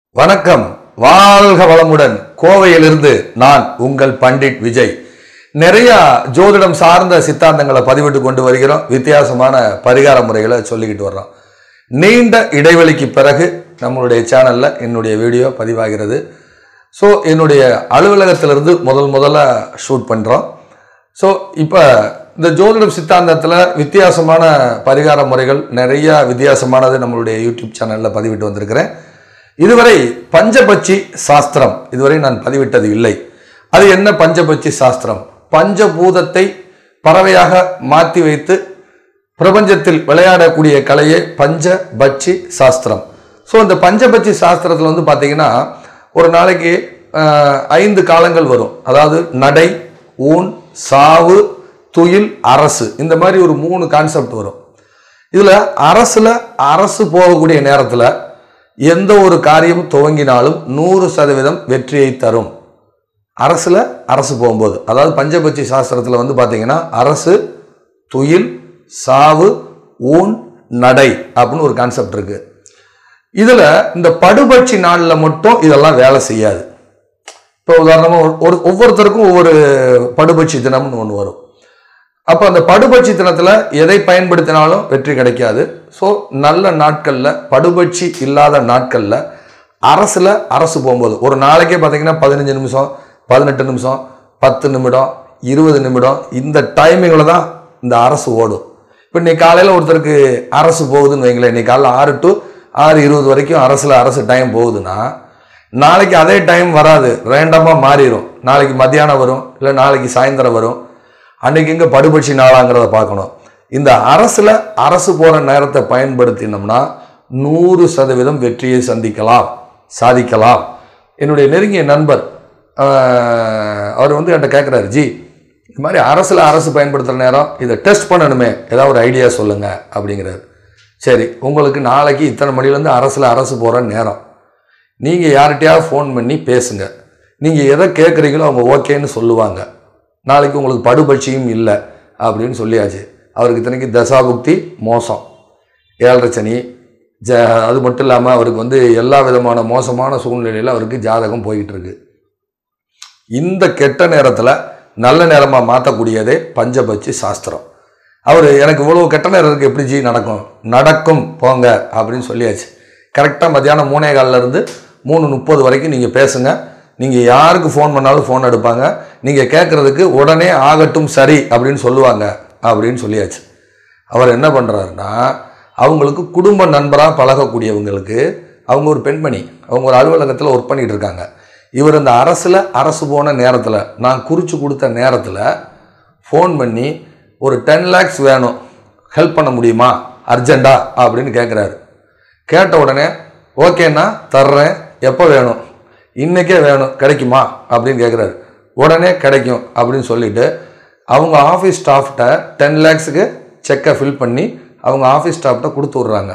வணக்கம் வாழ்க வளமுடன் கோவையிலிருந்து நான் உங்கள் பண்டிட் விஜய் நிறைய ஜோதிடம் சார்ந்த சித்தாந்தங்களை பதிவிட்டு கொண்டு வருகிறோம் வித்தியாசமான பரிகார முறைகளை சொல்லிக்கிட்டு வர்றோம் நீண்ட இடைவெளிக்கு பிறகு நம்மளுடைய சேனல்ல என்னுடைய வீடியோ பதிவாகிறது ஸோ என்னுடைய அலுவலகத்திலிருந்து முதல் முதல்ல ஷூட் பண்ணுறோம் ஸோ இப்போ இந்த ஜோதிடம் சித்தாந்தத்தில் வித்தியாசமான பரிகார முறைகள் நிறைய வித்தியாசமானது நம்மளுடைய யூடியூப் சேனலில் பதிவிட்டு வந்திருக்கிறேன் இதுவரை பஞ்சபட்சி சாஸ்திரம் இதுவரை நான் பதிவிட்டது இல்லை அது என்ன பஞ்சபட்சி சாஸ்திரம் பஞ்சபூதத்தை பறவையாக மாற்றி வைத்து பிரபஞ்சத்தில் விளையாடக்கூடிய கலையே பஞ்சபட்சி சாஸ்திரம் ஸோ இந்த பஞ்சபட்சி சாஸ்திரத்தில் வந்து பார்த்தீங்கன்னா ஒரு நாளைக்கு ஆஹ், ஐந்து காலங்கள் வரும் அதாவது நடை ஊன் சாவு துயில் அரசு இந்த மாதிரி ஒரு மூணு கான்செப்ட் வரும் இதில் அரசில் அரசு போகக்கூடிய நேரத்தில் எந்த ஒரு காரியம் துவங்கினாலும் நூறு சதவீதம் வெற்றியை தரும் அரசில் அரசு போகும்போது அதாவது பஞ்சபட்சி சாஸ்திரத்தில் வந்து பார்த்தீங்கன்னா அரசு துயில் சாவு ஊன் நடை அப்படின்னு ஒரு கான்செப்ட் இருக்கு இதில் இந்த படுபட்சி நாளில் மட்டும் இதெல்லாம் வேலை செய்யாது இப்போ உதாரணமாக ஒரு- ஒரு ஒவ்வொருத்தருக்கும் ஒவ்வொரு படுபட்சி தினம்னு ஒன்று வரும் அப்போ அந்த படுபட்சி தினத்தில் எதை பயன்படுத்தினாலும் வெற்றி கிடைக்காது ஸோ நல்ல நாட்களில் படுபட்சி இல்லாத நாட்களில் அரசில் அரசு போகும்போது ஒரு நாளைக்கே பார்த்தீங்கன்னா பதினஞ்சு நிமிஷம் பதினெட்டு நிமிஷம் பத்து நிமிடம் இருபது நிமிடம் இந்த டைமிங்கில் தான் இந்த அரசு ஓடும் இப்போ இன்னைக்கு காலையில் ஒருத்தருக்கு அரசு போகுதுன்னு வைங்களேன் இன்னைக்கு காலையில் ஆறு டு ஆறு இருபது வரைக்கும் அரசில் அரசு டைம் போகுதுன்னா நாளைக்கு அதே டைம் வராது ரேண்டமாக மாறிடும் நாளைக்கு மத்தியானம் வரும் இல்லை நாளைக்கு சாயந்தரம் வரும் அன்னைக்கு இங்கே படுபட்சி நாளாங்கிறத பார்க்கணும் இந்த அரசில் அரசு போகிற நேரத்தை பயன்படுத்தினோம்னா நூறு சதவீதம் வெற்றியை சந்திக்கலாம் சாதிக்கலாம் என்னுடைய நெருங்கிய நண்பர் ஆஹ், அவர் வந்து என்கிட்ட கேட்குறாரு ஜி இந்த மாதிரி அரசில் அரசு பயன்படுத்துகிற நேரம் இதை டெஸ்ட் பண்ணணுமே ஏதாவது ஒரு ஐடியா சொல்லுங்கள் அப்படிங்கிறாரு சரி உங்களுக்கு நாளைக்கு இத்தனை மணிலேருந்து அரசில் அரசு போகிற நேரம் நீங்கள் யார்கிட்டயாவது ஃபோன் பண்ணி பேசுங்க நீங்கள் எதை கேட்குறீங்களோ அவங்க ஓகேன்னு சொல்லுவாங்க நாளைக்கு உங்களுக்கு படுபட்சியும் இல்லை அப்படின்னு சொல்லியாச்சு அவருக்கு இத்தனைக்கு தசாபுக்தி மோசம் ஏழரை சனி ஜ அது மட்டும் இல்லாமல் அவருக்கு வந்து எல்லா விதமான மோசமான சூழ்நிலையில் அவருக்கு ஜாதகம் போய்கிட்டு இருக்கு இந்த கெட்ட நேரத்தில் நல்ல நேரமாக மாற்றக்கூடியதே பஞ்சபட்சி சாஸ்திரம் அவர் எனக்கு இவ்வளோ கெட்ட நேரம் இருக்கு எப்படி ஜி நடக்கும் நடக்கும் போங்க அப்படின்னு சொல்லியாச்சு கரெக்டாக மத்தியானம் மூணே கால்ல இருந்து மூணு முப்பது வரைக்கும் நீங்கள் பேசுங்க நீங்கள் யாருக்கு ஃபோன் பண்ணாலும் ஃபோன் எடுப்பாங்க நீங்கள் கேட்குறதுக்கு உடனே ஆகட்டும் சரி அப்படின்னு சொல்லுவாங்க அப்படின்னு சொல்லியாச்சு அவர் என்ன பண்ணுறாருன்னா அவங்களுக்கு குடும்ப நண்பராக பழகக்கூடியவங்களுக்கு அவங்க ஒரு பெண்மணி அவங்க ஒரு அலுவலகத்தில் ஒர்க் பண்ணிட்டு இருக்காங்க இவர் இந்த அரசில் அரசு போன நேரத்தில் நான் குறித்து கொடுத்த நேரத்தில் ஃபோன் பண்ணி ஒரு டென் லேக்ஸ் வேணும் ஹெல்ப் பண்ண முடியுமா அர்ஜெண்டா அப்படின்னு கேட்குறாரு கேட்ட உடனே ஓகேண்ணா தர்றேன் எப்போ வேணும் இன்றைக்கே வேணும் கிடைக்குமா அப்படின்னு கேட்குறாரு உடனே கிடைக்கும் அப்படின்னு சொல்லிட்டு அவங்க ஆஃபீஸ் ஸ்டாஃப்கிட்ட டென் லேக்ஸுக்கு செக்கை ஃபில் பண்ணி அவங்க ஆஃபீஸ் ஸ்டாஃப்கிட்ட கொடுத்து விட்றாங்க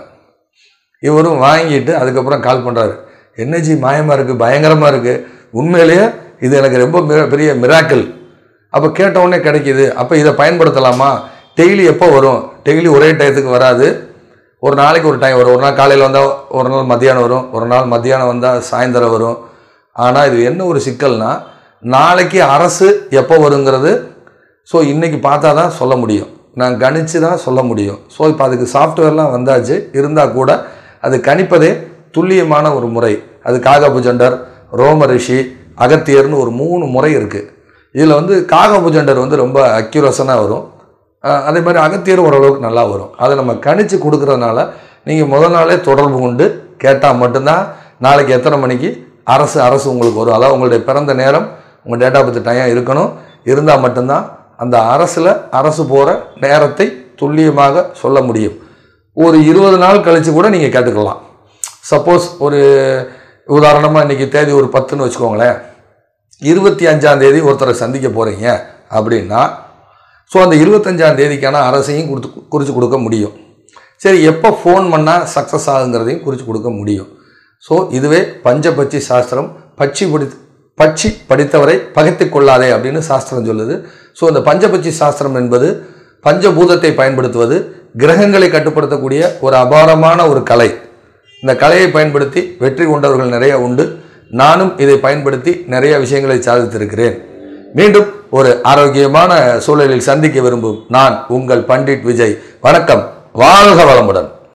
இவரும் வாங்கிட்டு அதுக்கப்புறம் கால் பண்ணுறாரு என்னஜி மாயமாக இருக்குது பயங்கரமாக இருக்குது உண்மையிலேயே இது எனக்கு ரொம்ப மிக- பெரிய மிராக்கிள் அப்போ கேட்ட உடனே கிடைக்கிது அப்போ இதை பயன்படுத்தலாமா டெய்லி எப்போ வரும் டெய்லி ஒரே டயத்துக்கு வராது ஒரு நாளைக்கு ஒரு டைம் வரும் ஒரு நாள் காலையில் வந்தால் ஒரு நாள் மத்தியானம் வரும் ஒரு நாள் மத்தியானம் வந்தால் சாயந்தரம் வரும் ஆனால் இது என்ன ஒரு சிக்கல்னா நாளைக்கு அரசு எப்போ வருங்கிறது ஸோ இன்றைக்கி பார்த்தா தான் சொல்ல முடியும் நான் கணிச்சு தான் சொல்ல முடியும் ஸோ இப்போ அதுக்கு சாஃப்ட்வேர்லாம் வந்தாச்சு இருந்தால் கூட அது கணிப்பதே துல்லியமான ஒரு முறை அது காகபுஜண்டர் ரோம ரிஷி அகத்தியர்னு ஒரு மூணு முறை இருக்குது இதில் வந்து காகபுஜண்டர் வந்து ரொம்ப அக்யூரஸனாக வரும் அஹ் அதே மாதிரி அகத்தியர் ஓரளவுக்கு நல்லா வரும் அதை நம்ம கணிச்சு கொடுக்கறதுனால நீங்கள் முதல் நாளே தொடர்பு கொண்டு கேட்டால் மட்டும்தான் நாளைக்கு எத்தனை மணிக்கு அரசு அரசு உங்களுக்கு வரும் அதாவது உங்களுடைய பிறந்த நேரம் உங்கள் டேட்டா பற்றி டைம் இருக்கணும் இருந்தால் மட்டும்தான் அந்த அரசில் அரசு போகிற நேரத்தை துல்லியமாக சொல்ல முடியும் ஒரு இருபது நாள் கழித்து கூட நீங்கள் கேட்டுக்கலாம் சப்போஸ் ஒரு உதாரணமாக இன்றைக்கி தேதி ஒரு பத்துன்னு வச்சுக்கோங்களேன் இருபத்தி அஞ்சாம் தேதி ஒருத்தரை சந்திக்க போகிறீங்க அப்படின்னா ஸோ அந்த இருபத்தஞ்சாம் தேதிக்கான அரசையும் கொடுத்து குறித்து கொடுக்க முடியும் சரி எப்போ ஃபோன் பண்ணால் சக்ஸஸ் ஆகுங்கிறதையும் குறித்து கொடுக்க முடியும் ஸோ இதுவே பஞ்சபட்சி சாஸ்திரம் பட்சி படி பட்சி படித்தவரை பகைத்து கொள்ளாதே அப்படின்னு சாஸ்திரம் சொல்லுது ஸோ இந்த பஞ்சபட்சி சாஸ்திரம் என்பது பஞ்சபூதத்தை பயன்படுத்துவது கிரகங்களை கட்டுப்படுத்தக்கூடிய ஒரு அபாரமான ஒரு கலை இந்த கலையை பயன்படுத்தி வெற்றி கொண்டவர்கள் நிறைய உண்டு நானும் இதை பயன்படுத்தி நிறைய விஷயங்களை சாதித்திருக்கிறேன் மீண்டும் ஒரு ஆரோக்கியமான சூழலில் சந்திக்க விரும்பும் நான் உங்கள் பண்டிட் விஜய் வணக்கம் வாழ்க வளமுடன்